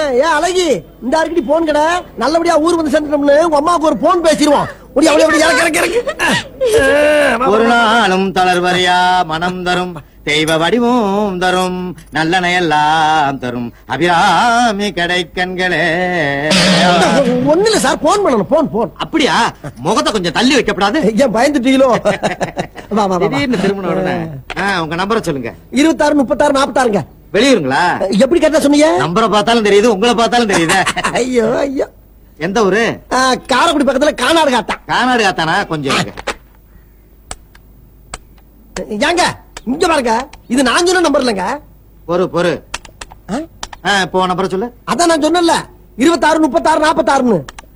ஏன் அழகி இந்த அடிக்கடி போன் கடை நல்லபடியா ஊர் வந்து சேர்ந்துட்டோம்னு உங்க அம்மாவுக்கு ஒரு போன் பேசிடுவோம் முடிய அப்படியே அப்படியே இறக்கு இறக்கு இறக்கு ஒரு நாளும் தளர்வரையா மனம் தரும் தெய்வ வடிவும் தரும் நல்லனையெல்லாம் தரும் அபிராமி கடை கண்களே ஒண்ணு இல்ல சார் போன் பண்ணணும் போன் போன் அப்படியா முகத்தை கொஞ்சம் தள்ளி வைக்கப்படாது ஏன் பயந்துட்டீங்களோ வா வா வா, வா திடீர்னு திரும்பின உடனே ஆ, உங்க நம்பரை சொல்லுங்க இருபத்தாறு முப்பத்தாறு நாற்பத்தாறுங்க வெளியூருங்களா எப்படி கேட்டா சொன்னீங்க நம்பரை பார்த்தாலும் தெரியுது உங்களை பார்த்தாலும் தெரியுது ஐயோ ஐயோ எந்த ஊரு ஆ, காரைக்குடி பக்கத்துல கானாடு காத்தான் கானாடு காத்தானா கொஞ்சம் இருங்க. ஏங்க இங்க பாருங்க இது நான் சொன்ன நம்பர் இல்லைங்க பொறு பொறு ஆ? ஆ, இப்போ நம்பரை சொல்லு அதான் நான் சொன்னேன்ல இருபத்தாறு முப்பத்தாறு நாற்பத்தாறுன்னு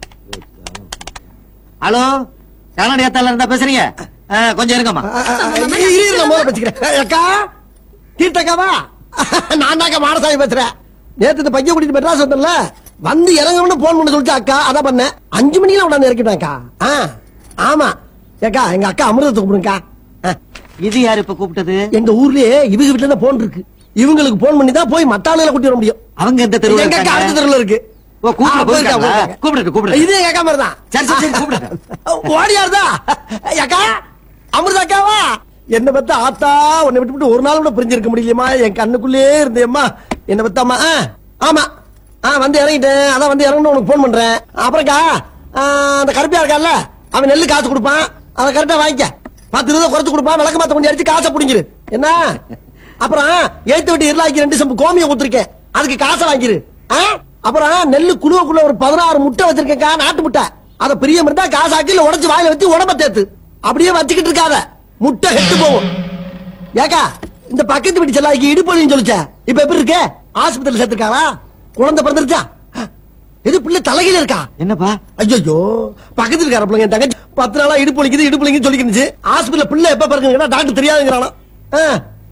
ஹலோ கானாடு காத்தால இருந்தா பேசுறீங்க ஆ, கொஞ்சம் இருங்கம்மா ஆ, ஆ, ஆ, இரு, இரு, நான் முதல்ல வச்சுக்கிறேன். ஏ, அக்கா தீர்த்தக்காவா நான் தாக்கா மாடசாமி பேசுறேன் நேத்து இந்த பையன் கூட்டிட்டு மெட்ராஸ் வந்தேன்ல வந்து இறங்கணும்னு போன் பண்ண சொல்லிச்சு அக்கா அதான் பண்ணேன் அஞ்சு மணிக்கெல்லாம் உடனே இறக்கிட்டேன்க்கா ஆ ஆமா ஏக்கா எங்க அக்கா அமிர்தத்தை கூப்பிடுங்கக்கா ஆ, இது யாரு இப்ப கூப்பிட்டது எங்க ஊர்லயே இவங்க வீட்டுல தான் போன் இருக்கு இவங்களுக்கு போன் பண்ணி தான் போய் மத்த ஆளுகளை கூட்டி வர முடியும் அவங்க எந்த தெருவுல எங்க அக்கா அடுத்த இருக்காங்க? தெருவுல இருக்கு ஓ, கூப்பிட ஆ, போயிருக்கா, போயிருக்காங்களா? போயிருக்கா. கூப்பிடுங்க, கூப்பிடுங்க. இது எங்க அக்கா மாதிரி தான் சரி, சரி, சரி, கூப்பிடுங்க. ஓடியாருதா அக்கா அமிர்தா அக்காவா என்ன பத்த ஆத்தா உன்னை விட்டு விட்டு ஒரு நாள் கூட பிரிஞ்சிருக்க முடியலையம்மா என் கண்ணுக்குள்ளே இருந்தேம்மா என்ன பத்தாமா ஆமா ஆ வந்து இறங்கிட்டேன் அதான் வந்து இறங்கணும் உனக்கு போன் பண்றேன் அப்புறம்க்கா ஆ, அந்த கருப்பியா இருக்கான்ல அவன் நெல்லு காசு கொடுப்பான் அதை கரெக்டா வாங்கிக்க பத்து ரூபா குறைச்சு கொடுப்பான் விளக்க மாத்த கொஞ்சம் அடிச்சு காசை புடிங்கிரு என்ன அப்புறம் எழுத்து விட்டு இருளாக்கி ரெண்டு சம்பு கோமியம் கொடுத்துருக்கேன் அதுக்கு காசை வாங்கிரு ஆ? அப்புறம் நெல்லு குழுவுக்குள்ள ஒரு பதினாறு முட்டை வச்சிருக்கேன்க்கா நாட்டு முட்டை அத பிரியம் இருந்தா காசாக்கி இல்ல உடைச்சு வாயில வச்சு உடம்ப தேத்து அப்படியே வச்சுக்கிட்டு இருக்காத முட்டை கெட்டு போகும் ஏக்கா இந்த பக்கத்து வீட்டு செல்லாக்கி இடுப்பொழின்னு சொல்லிச்ச இப்ப எப்படி இருக்க ஆஸ்பத்திரி சேர்த்திருக்காளா குழந்தை பிறந்திருச்சா எது பிள்ளை தலையில இருக்கா என்னப்பா ஐயோ பக்கத்துல இருக்கார பிள்ளைங்க என் தங்கச்சி பத்து நாளா இடுப்பு வலிக்குது இடுப்பு வலிக்குதுன்னு சொல்லிக்கிருந்துச்சு ஹாஸ்பிடல்ல பிள்ளை எப்ப பிறகுங்கன்னா டாக்டர் தெரியாதுங்கிறானா ஆ.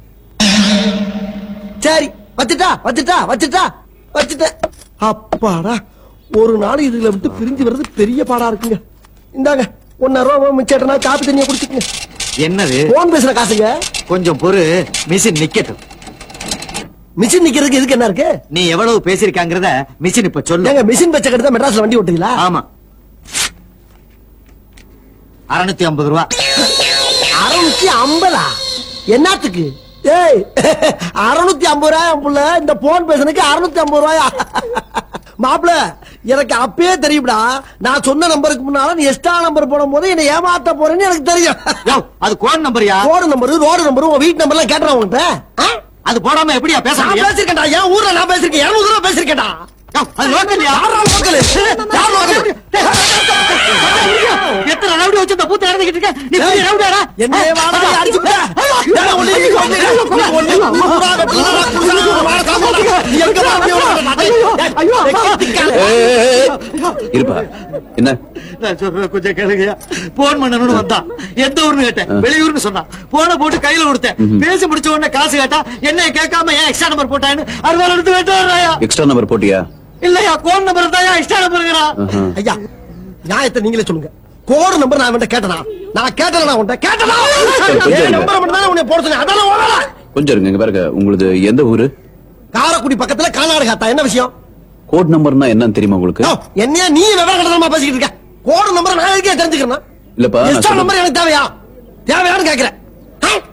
சரி வச்சுட்டா வச்சுட்டா வச்சுட்டா வச்சுட்டேன் அப்பாடா ஒரு நாள் இதுல விட்டு பிரிஞ்சு வர்றது பெரிய பாடா இருக்குங்க இந்தாங்க ஒன்னாயிரம் ரூபாய் மிச்சேட்டனா காப்பி தண்ணியை குடிச்சுக்கங்க என்னது போன் பேசுற காசுங்க கொஞ்சம் பொறு மிஷின் நிக்கட்டும் மிஷின் நிக்கிறதுக்கு எதுக்கு என்ன இருக்கு நீ எவ்வளவு பேசிருக்காங்கறத மிஷின் இப்ப சொல்லு ஏங்க மிஷின் பச்சை கட்டு தான் மெட்ராஸ்ல வண்டி ஓட்டுங்களா ஆமா அறுநூத்தி ஐம்பது ரூபா அறுநூத்தி ஐம்பதா என்னத்துக்கு ஏய் அறுநூத்தி ஐம்பது ரூபாய் புள்ள இந்த போன் பேசுனதுக்கு அறுநூத்தி ஐம்பது ரூபாயா மாப்பிள எனக்கு அப்பயே தெரியும்டா நான் சொன்ன நம்பருக்கு முன்னால நீ எக்ஸ்ட்ரா நம்பர் போடும் போது என்ன ஏமாத்த போறேன்னு எனக்கு தெரியும் யோவ், அது கோன் நம்பர்யா ரோடு நம்பர் ரோடு நம்பர் உன் வீட்டு நம்பர் எல்லாம் கேட்டுறேன் உங்ககிட்ட ஆ? அது போடாம எப்படியா பேச நான் முடியும் பேசிருக்கேன்டா என் ஊர்ல நான் பேசிருக்கேன் இருநூறு ரூபா பேசிருக்கேன்டா யோவ், அது லோக்கல்யா யாரா லோக்கலு? யார் லோக்கலு? எத்தனை ரவுடி வச்சு இந்த பூத்த இறந்துகிட்டு இருக்க நீ பெரிய ரவுடியாடா என்னைய வாடா அடிச்சு விட்ட. ஏன் ஒண்ணு நீ ஒண்ணு நீ ஒண்ணு ஊரா வெட்டுறா, குடிசா, வாழ சாப்பிடுறா. நீ எங்க வா, அப்படியே வா. டேய், திக்கால. இருப்பா என்ன நான் சொல்றேன் கொஞ்சம் கேளுங்கய்யா போன் பண்ணணும்னு வந்தான் எந்த ஊர்னு கேட்டேன் வெளியூர்னு சொன்னான் போன போட்டு கையில கொடுத்தேன் பேசி முடிச்ச உடனே காசு கேட்டா என்ன கேட்காம ஏன் எக்ஸ்ட்ரா நம்பர் போட்டான்னு அறுபது எடுத்து வேண்டாயா எக்ஸ்ட்ரா நம்பர் போட்டியா இல்லையா கோன் நம்பர் தான் எக்ஸ்ட்ரா நம்பருங்கிறா ஆஹா. ஐயா நியாயத்தை நீங்களே சொல்லுங்க கோடு நம்பர் நான் அவன்கிட்ட கேட்டனா நான் கேட்டல நான் உன்கிட்ட கேட்டனா கொஞ்சம் என் இருங்க. நம்பர் மட்டும் தான் உன்னை போட சொன்னேன் அதான உன் வேலை. கொஞ்சம் இருங்க இங்க பாருங்க உங்களுது எந்த ஊரு காரைக்குடி பக்கத்துல கர்நாடகா என்ன விஷயம் கோட் நம்பர்னா என்னன்னு தெரியுமா உங்களுக்கு யோ, என்னையா நீ விவரம் கடத்தனமா பேசிக்கிட்டு இருக்க கோடு நம்பர் நான் எதுக்கே தெரிஞ்சுக்கிறேன் இல்லப்பா, நான் எக்ஸ்ட்ரா சொல்றது- நம்பர் எனக்கு தேவையா தேவையான்னு கேக்குறேன் ஆ?